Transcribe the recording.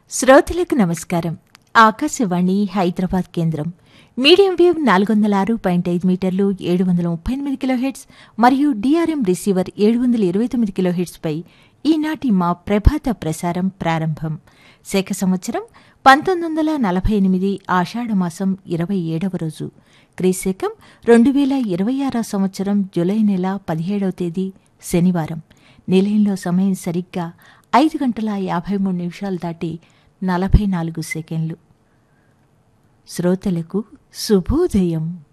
శ్రోతలకు నమస్కారం ఆకాశవాణి హైదరాబాద్ కేంద్రం మీడియం వేవ్ నాలుగు వందల ఆరు పాయింట్ ఐదు మీటర్లు ఏడు వందల ముప్పై ఎనిమిది కిలోహెట్స్ మరియు డిఆర్ఎం రిసీవర్ ఏడు వందల ఇరవై తొమ్మిది కిలోహెట్స్పై ఈనాటి మా ప్రభాత ప్రసారం ప్రారంభం శేఖ సంవత్సరం పంతొమ్మిది వందల నలభై ఎనిమిది ఆషాఢమాసం ఇరవై ఏడవ రోజు క్రీశకం రెండు వేల ఇరవై ఆరో సంవత్సరం జూలై నెల పదిహేడవ తేదీ శనివారం నిలయంలో సమయం సరిగ్గా ఐదు గంటల యాభై మూడు నిమిషాలు దాటి నలభై నాలుగు సెకండ్లు శ్రోతలకు శుభోదయం